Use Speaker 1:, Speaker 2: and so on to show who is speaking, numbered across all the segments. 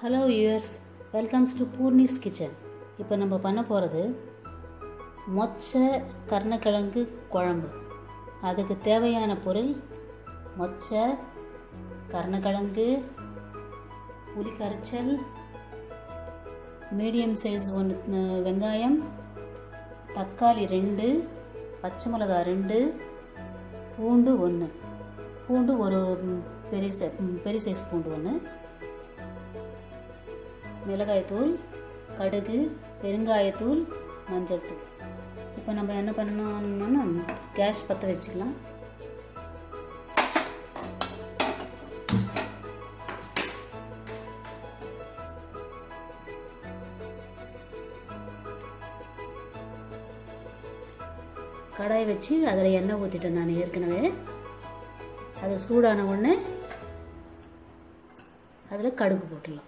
Speaker 1: hello viewers welcomes to Poorni's kitchen இப்போ நம்ம பண்ண போகிறது மொச்சை கருணக்கிழங்கு குழம்பு அதுக்கு தேவையான பொருள் மொச்சை கருணக்கிழங்கு புளி கரைச்சல் மீடியம் சைஸ் ஒன்று வெங்காயம் தக்காளி ரெண்டு பச்சை மிளகாய் ரெண்டு பூண்டு ஒன்று பூண்டு ஒரு ம், பெரிய சை- ம், பெரிய சைஸ் பூண்டு ஒன்று மிளகாய்த்தூள் கடுகு பெருங்காயத்தூள் மஞ்சள் தூள் இப்போ நம்ம என்ன பண்ணணும்னா கேஸ் பற்ற வச்சுக்கலாம் கடாய் வச்சு அதில் எண்ணெய் ஊற்றிட்டேன் நான் ஏற்கனவே அது சூடான உடனே அதில் கடுகு போட்டுடலாம்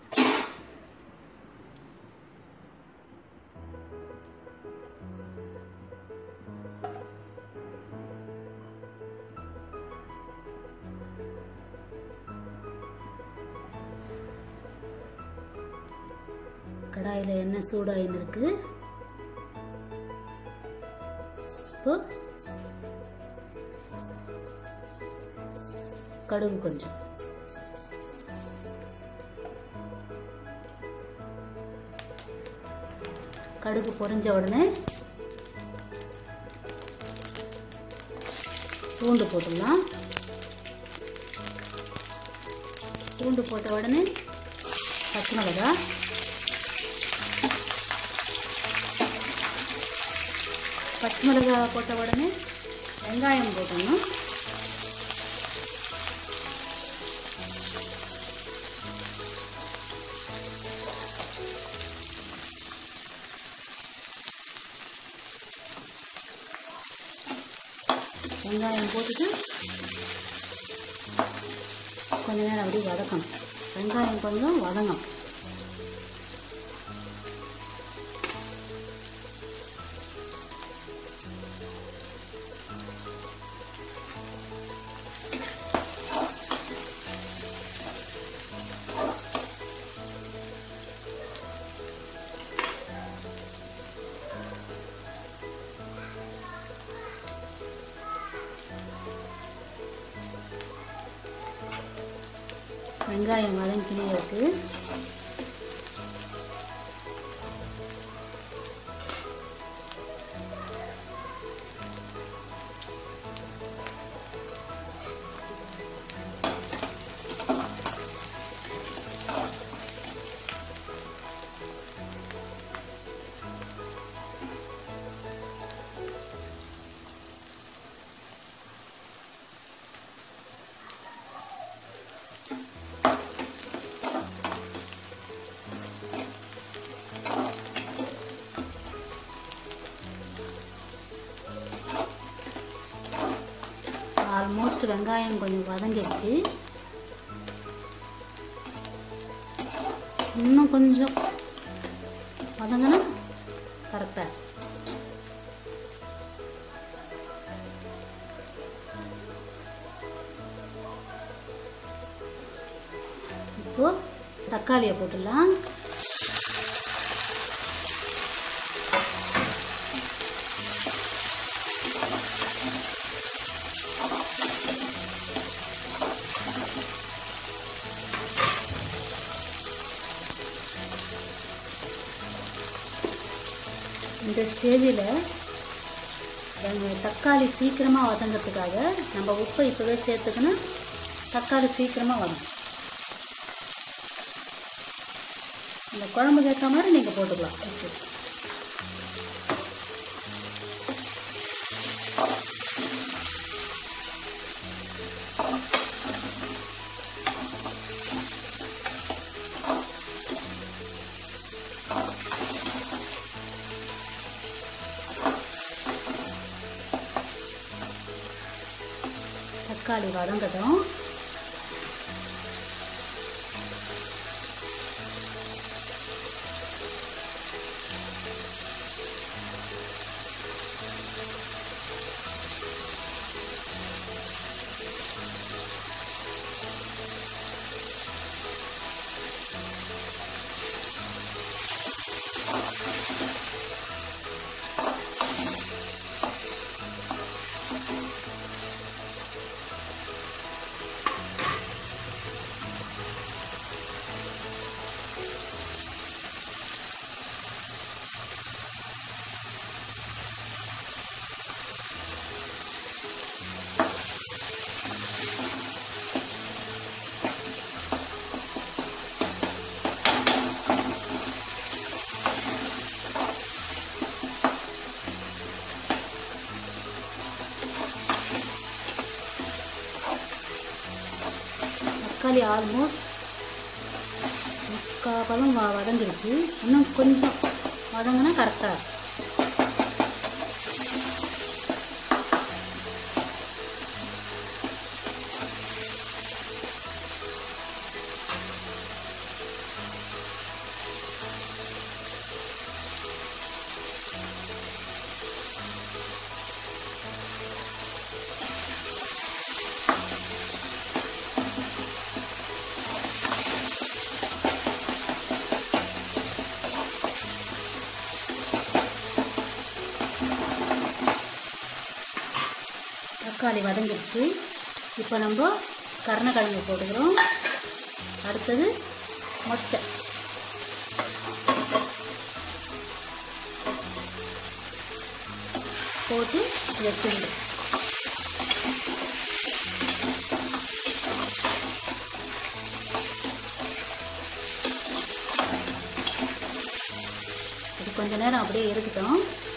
Speaker 1: கடாயில் எண்ணெய் சூடாயின்னு இருக்கு இப்போ கடுகு கொஞ்சம் கடுகு பொரிஞ்ச உடனே பூண்டு போட்டுடலாம் பூண்டு போட்ட உடனே பச்சை மிளகாய் பச்சை மிளகாய் போட்ட உடனே வெங்காயம் போட்டணும் வெங்காயம் போட்டுட்டு கொஞ்ச நேரம் அப்படியே வதக்கணும் வெங்காயம் கொஞ்சம் வதங்கணும் வெங்காயம் வதங்கினே இருக்கு ஆல்மோஸ்ட் வெங்காயம் கொஞ்சம் வதங்கிடுச்சு இன்னும் கொஞ்சம் வதங்கினா கரெக்டாக இப்போ தக்காளியை போட்டுடலாம் இந்த ஸ்டேஜில் தக்காளி சீக்கிரமாக வதங்கிறதுக்காக நம்ம உப்பை இப்போவே சேர்த்துக்கணும் தக்காளி சீக்கிரமாக வதங்கும் இந்த குழம்புக்கு ஏற்ற மாதிரி நீங்கள் போட்டுக்கலாம் உப்பு தக்காளி வதங்கட்டும் தக்காளி ஆல்மோஸ்ட் முக்கால் பதம் வ- வதங்கிடுச்சு இன்னும் கொஞ்சம் வதங்கினா கரெக்டாக தக்காளி வதங்கிடுச்சு இப்போ நம்ம கருணக்கிழங்கு போட்டுக்கிறோம் அடுத்தது மொச்சை போட்டு வச்சுருங்க இது கொஞ்ச நேரம் அப்படியே இருக்கட்டும்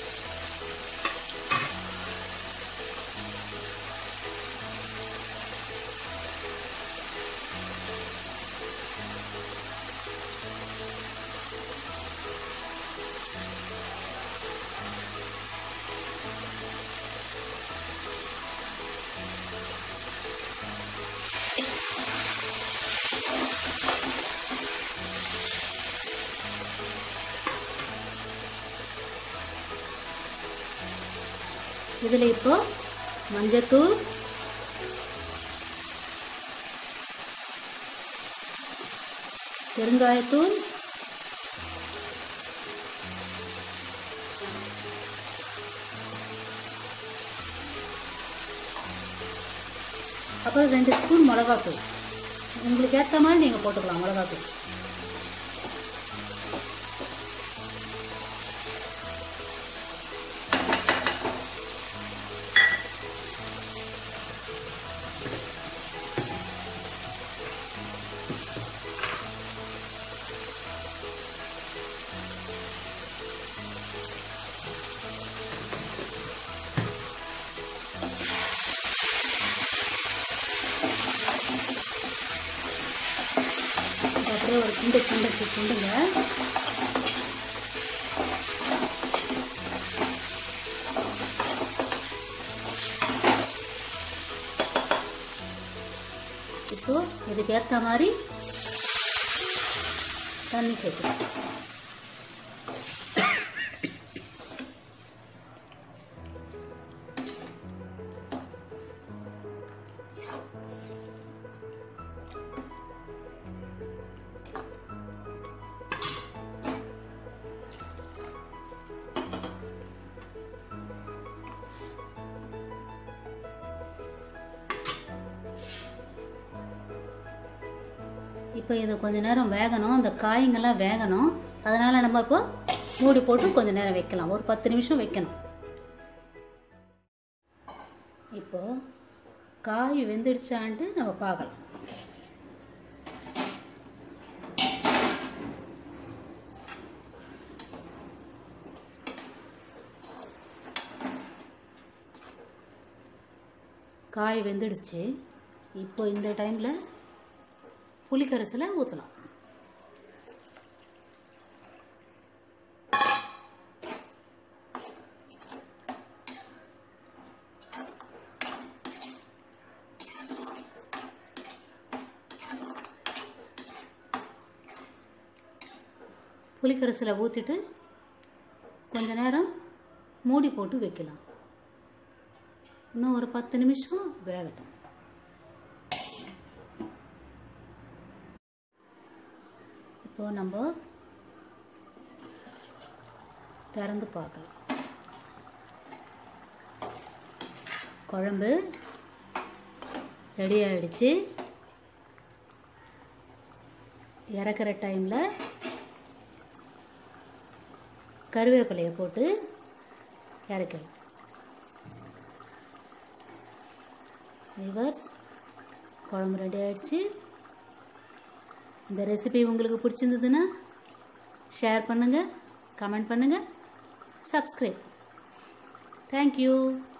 Speaker 1: இதில் இப்போ மஞ்சத்தூள் பெருங்காயத்தூள் அப்புறம் ரெண்டு ஸ்பூன் மிளகாத்தூள் உங்களுக்கு ஏற்ற மாதிரி நீங்கள் போட்டுக்கலாம் மிளகாத்தூள் இது அப்படியே ஒரு கிண்டு கிண்டு கிண்டுங்க இப்போ இதுக்கு ஏற்ற மாதிரி தண்ணி சேர்க்கணும் இப்போ இது கொஞ்ச நேரம் வேகணும் அந்த காய்ங்கெல்லாம் வேகணும் அதனால் நம்ம இப்போ மூடி போட்டு கொஞ்ச நேரம் வைக்கலாம் ஒரு பத்து நிமிஷம் வைக்கணும் இப்போ காய் வெந்துடுச்சான்ட்டு நம்ம பார்க்கலாம் காய் வெந்துடுச்சு இப்போ இந்த டைமில் புளிக்கரைசலை ஊற்றலாம் புளிக்கரைசலை ஊற்றிட்டு கொஞ்ச நேரம் மூடி போட்டு வைக்கலாம் இன்னும் ஒரு பத்து நிமிஷம் வேகட்டும் இப்போ நம்ம திறந்து பார்க்கலாம் குழம்பு ரெடி ஆயிடுச்சு இறக்குற டைமில் கருவேப்பிலையை போட்டு இறக்கலாம் விவர்ஸ் குழம்பு ரெடி ஆயிடுச்சு இந்த ரெசிபி உங்களுக்கு பிடிச்சிருந்ததுன்னா ஷேர் பண்ணுங்கள் கமெண்ட் பண்ணுங்கள் சப்ஸ்கிரைப் தேங்க்யூ